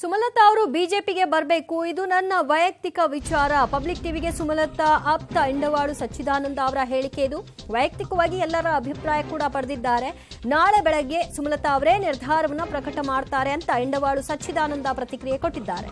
ಸುಮಲತಾ ಅವರು ಬಿಜೆಪಿಗೆ ಬರಬೇಕು ಇದು ನನ್ನ ವೈಯಕ್ತಿಕ ವಿಚಾರ ಪಬ್ಲಿಕ್ ಟಿವಿಗೆ ಸುಮಲತಾ ಆಪ್ತ ಇಂಡವಾಳು ಸಚ್ಚಿದಾನಂದ ಅವರ ಹೇಳಿಕೆ ಇದು ವೈಯಕ್ತಿಕವಾಗಿ ಎಲ್ಲರ ಅಭಿಪ್ರಾಯ ಕೂಡ ಪಡೆದಿದ್ದಾರೆ ನಾಳೆ ಬೆಳಗ್ಗೆ ಸುಮಲತಾ ಅವರೇ ನಿರ್ಧಾರವನ್ನು ಪ್ರಕಟ ಮಾಡ್ತಾರೆ ಅಂತ ಇಂಡವಾಳು ಸಚ್ಚಿದಾನಂದ ಪ್ರತಿಕ್ರಿಯೆ ಕೊಟ್ಟಿದ್ದಾರೆ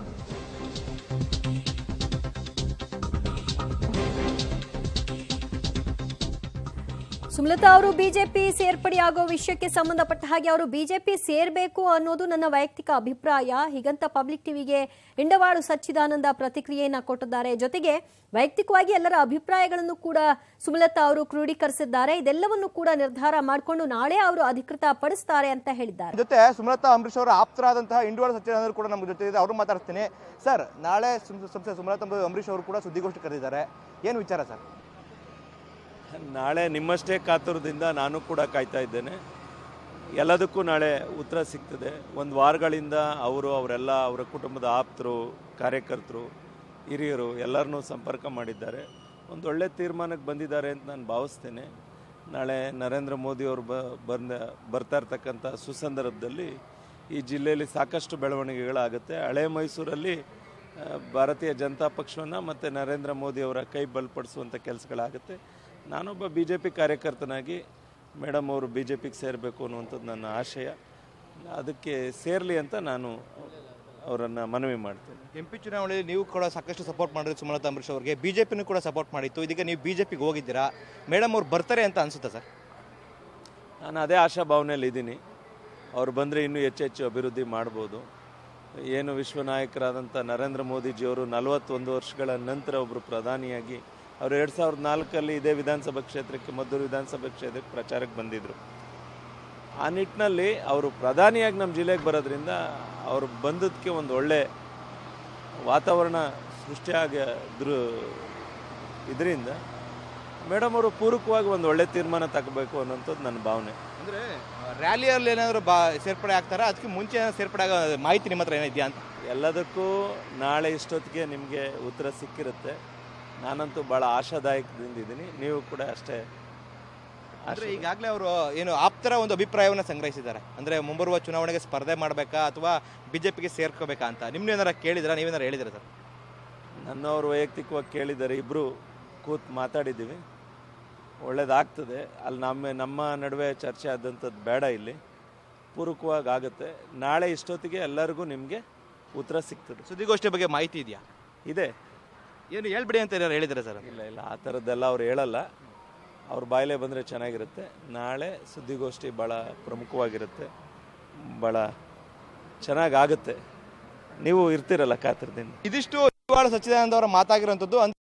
ಸುಮಲತಾ ಅವರು ಬಿಜೆಪಿ ಸೇರ್ಪಡೆಯಾಗೋ ವಿಷಯಕ್ಕೆ ಸಂಬಂಧಪಟ್ಟ ಹಾಗೆ ಅವರು ಬಿಜೆಪಿ ಸೇರ್ಬೇಕು ಅನ್ನೋದು ನನ್ನ ವೈಯಕ್ತಿಕ ಅಭಿಪ್ರಾಯ ಹೀಗಂತ ಪಬ್ಲಿಕ್ ಟಿವಿಗೆ ಇಂಡವಾಳು ಸಚ್ಚಿದಾನಂದ ಪ್ರತಿಕ್ರಿಯೆಯನ್ನ ಕೊಟ್ಟಿದ್ದಾರೆ ಜೊತೆಗೆ ವೈಯಕ್ತಿಕವಾಗಿ ಎಲ್ಲರ ಅಭಿಪ್ರಾಯಗಳನ್ನು ಕೂಡ ಸುಮಲತಾ ಅವರು ಕ್ರೋಢೀಕರಿಸಿದ್ದಾರೆ ಇದೆಲ್ಲವನ್ನು ಕೂಡ ನಿರ್ಧಾರ ಮಾಡಿಕೊಂಡು ನಾಳೆ ಅವರು ಅಧಿಕೃತ ಪಡಿಸ್ತಾರೆ ಅಂತ ಹೇಳಿದ್ದಾರೆ ಜೊತೆ ಸುಮಲತಾ ಅಂಬರೀಶ್ ಅವರ ಆಪ್ತರಾದಂತಹ ಇಂಡೋಳ ಸತ್ಯನಾರಾಯಣ ಕೂಡ ನಮ್ಮ ಜೊತೆ ಇದೆ ಅವರು ಮಾತಾಡ್ತೀನಿ ಸರ್ ನಾಳೆ ಸುಮ್- ಸಂಸದೆ ಸುಮಲತಾ ಅಂಬರೀಶ್ ಅವರು ಕೂಡ ಸುದ್ದಿಗೋಷ್ಠಿ ಕರೆದಿದ್ದಾರೆ ಏನು ವಿಚಾರ ಸರ್ ನಾಳೆ ನಿಮ್ಮಷ್ಟೇ ಕಾತುರದಿಂದ ನಾನು ಕೂಡ ಕಾಯ್ತಾ ಇದ್ದೇನೆ ಎಲ್ಲದಕ್ಕೂ ನಾಳೆ ಉತ್ತರ ಸಿಗ್ತದೆ ಒಂದು ವಾರಗಳಿಂದ ಅವರು ಅವರೆಲ್ಲ ಅವರ ಕುಟುಂಬದ ಆಪ್ತರು ಕಾರ್ಯಕರ್ತರು ಹಿರಿಯರು ಎಲ್ಲರನ್ನೂ ಸಂಪರ್ಕ ಮಾಡಿದ್ದಾರೆ ಒಂದು ಒಳ್ಳೆ ತೀರ್ಮಾನಕ್ಕೆ ಬಂದಿದ್ದಾರೆ ಅಂತ ನಾನು ಭಾವಿಸ್ತೇನೆ ನಾಳೆ ನರೇಂದ್ರ ಮೋದಿ ಅವರು ಬ ಬಂದ ಬರ್ತಾ ಇರ್ತಕ್ಕಂಥ ಸುಸಂದರ್ಭದಲ್ಲಿ ಈ ಜಿಲ್ಲೆಯಲ್ಲಿ ಸಾಕಷ್ಟು ಬೆಳವಣಿಗೆಗಳಾಗುತ್ತೆ ಹಳೆ ಮೈಸೂರಲ್ಲಿ ಆ, ಭಾರತೀಯ ಜನತಾ ಪಕ್ಷವನ್ನು ಮತ್ತು ನರೇಂದ್ರ ಮೋದಿ ಅವರ ಕೈ ಬಲಪಡಿಸುವಂಥ ಕೆಲಸಗಳಾಗುತ್ತೆ ನಾನೊಬ್ಬ ಬಿ ಜೆ ಪಿ ಕಾರ್ಯಕರ್ತನಾಗಿ ಮೇಡಮ್ ಅವರು ಬಿ ಜೆ ಪಿಗೆ ಸೇರಬೇಕು ಅನ್ನುವಂಥದ್ದು ನನ್ನ ಆಶಯ ಅದಕ್ಕೆ ಸೇರಲಿ ಅಂತ ನಾನು ಅವರನ್ನು ಮನವಿ ಮಾಡ್ತೇನೆ ಎಂ ಪಿ ಚುನಾವಣೆಯಲ್ಲಿ ನೀವು ಕೂಡ ಸಾಕಷ್ಟು ಸಪೋರ್ಟ್ ಮಾಡಿದ್ರಿ ಸುಮಲತಾ ಅಂಬರೀಶ್ ಅವರಿಗೆ ಬಿಜೆಪಿನೂ ಕೂಡ ಸಪೋರ್ಟ್ ಮಾಡಿತ್ತು ಇದೀಗ ನೀವು ಬಿಜೆಪಿಗೆ ಹೋಗಿದ್ದೀರಾ ಮೇಡಮ್ ಅವ್ರು ಬರ್ತಾರೆ ಅಂತ ಅನ್ಸುತ್ತಾ ಸರ್ ನಾನು ಅದೇ ಆಶಾ ಭಾವನೆಯಲ್ಲಿ ಇದ್ದೀನಿ ಅವ್ರು ಬಂದರೆ ಇನ್ನೂ ಹೆಚ್ಚು ಹೆಚ್ಚು ಅಭಿವೃದ್ಧಿ ಮಾಡ್ಬೋದು ಏನು ವಿಶ್ವ ನಾಯಕರಾದಂಥ ನರೇಂದ್ರ ಮೋದಿಜಿಯವರು ನಲವತ್ತೊಂದು ವರ್ಷಗಳ ನಂತರ ಒಬ್ಬರು ಪ್ರಧಾನಿಯಾಗಿ ಅವರು ಎರಡು ಸಾವಿರದ ನಾಲ್ಕಲ್ಲಿ ಇದೇ ವಿಧಾನಸಭಾ ಕ್ಷೇತ್ರಕ್ಕೆ ಮದ್ದೂರು ವಿಧಾನಸಭಾ ಕ್ಷೇತ್ರಕ್ಕೆ ಪ್ರಚಾರಕ್ಕೆ ಬಂದಿದ್ದರು ಆ ನಿಟ್ಟಿನಲ್ಲಿ ಅವರು ಪ್ರಧಾನಿಯಾಗಿ ನಮ್ಮ ಜಿಲ್ಲೆಗೆ ಬರೋದ್ರಿಂದ ಅವರು ಬಂದದಕ್ಕೆ ಒಂದು ಒಳ್ಳೆ ವಾತಾವರಣ ಸೃಷ್ಟಿಯಾಗಿದ್ರು ಇದರಿಂದ ಮೇಡಮ್ ಅವರು ಪೂರಕವಾಗಿ ಒಂದು ಒಳ್ಳೆ ತೀರ್ಮಾನ ತಗೋಬೇಕು ಅನ್ನೋಂಥದ್ದು ನನ್ನ ಭಾವನೆ ಅಂದ್ರೆ ರ್ಯಾಲಿಯಲ್ಲಿ ಏನಾದರೂ ಬಾ ಸೇರ್ಪಡೆ ಆಗ್ತಾರಾ ಅದಕ್ಕೆ ಮುಂಚೆ ಏನಾದ್ರು ಸೇರ್ಪಡೆ ಆಗೋ ಮಾಹಿತಿ ನಿಮ್ಮ ಹತ್ರ ಏನಿದೆಯಾ ಅಂತ ಎಲ್ಲದಕ್ಕೂ ನಾಳೆ ಇಷ್ಟೊತ್ತಿಗೆ ನಿಮಗೆ ಉತ್ತರ ಸಿಕ್ಕಿರುತ್ತೆ ನಾನಂತೂ ಭಾಳ ಆಶಾದಾಯಕದಿಂದ ಇದ್ದೀನಿ ನೀವು ಕೂಡ ಅಷ್ಟೇ ಅಂದ್ರೆ ಈಗಾಗಲೇ ಅವರು ಏನು ಆಪ್ತರ ಒಂದು ಅಭಿಪ್ರಾಯವನ್ನು ಸಂಗ್ರಹಿಸಿದ್ದಾರೆ ಅಂದ್ರೆ ಮುಂಬರುವ ಚುನಾವಣೆಗೆ ಸ್ಪರ್ಧೆ ಮಾಡಬೇಕಾ ಅಥವಾ ಬಿಜೆಪಿಗೆ ಸೇರ್ಕೋಬೇಕಾ ಅಂತ ನಿಮ್ನ ಏನಾರ ಕೇಳಿದ್ರ ನೀವೇನಾರ ಹೇಳಿದ್ರ ಸರ್ ನನ್ನವರು ವೈಯಕ್ತಿಕವಾಗಿ ಕೇಳಿದ್ದಾರೆ ಇಬ್ಬರು ಕೂತ್ ಮಾತಾಡಿದ್ದೀವಿ ಒಳ್ಳೇದಾಗ್ತದೆ ಅಲ್ಲಿ ನಮ್ಮ ನಮ್ಮ ನಡುವೆ ಚರ್ಚೆ ಆದಂಥದ್ದು ಬೇಡ ಇಲ್ಲಿ ಪೂರಕವಾಗಿ ಆಗುತ್ತೆ ನಾಳೆ ಇಷ್ಟೊತ್ತಿಗೆ ಎಲ್ಲರಿಗೂ ನಿಮಗೆ ಉತ್ತರ ಸಿಗ್ತದೆ ಸುದ್ದಿಗೋಷ್ಠಿ ಬಗ್ಗೆ ಮಾಹಿತಿ ಇದೆಯಾ ಇದೆ ಏನು ಹೇಳ್ಬಿಡಿ ಅಂತ ಏನಾರು ಹೇಳಿದ್ರೆ ಸರ್ ಇಲ್ಲ ಇಲ್ಲ ಆ ಥರದ್ದೆಲ್ಲ ಅವ್ರು ಹೇಳಲ್ಲ ಅವ್ರ ಬಾಯಲ್ಲೇ ಬಂದರೆ ಚೆನ್ನಾಗಿರುತ್ತೆ ನಾಳೆ ಸುದ್ದಿಗೋಷ್ಠಿ ಭಾಳ ಪ್ರಮುಖವಾಗಿರುತ್ತೆ ಭಾಳ ಚೆನ್ನಾಗಾಗುತ್ತೆ ನೀವು ಇರ್ತೀರಲ್ಲ ಕಾತರದಿಂದ ಇದಿಷ್ಟು ಸಚ್ಚಿದಾನಂದ ಅವರ ಮಾತಾಗಿರುವಂಥದ್ದು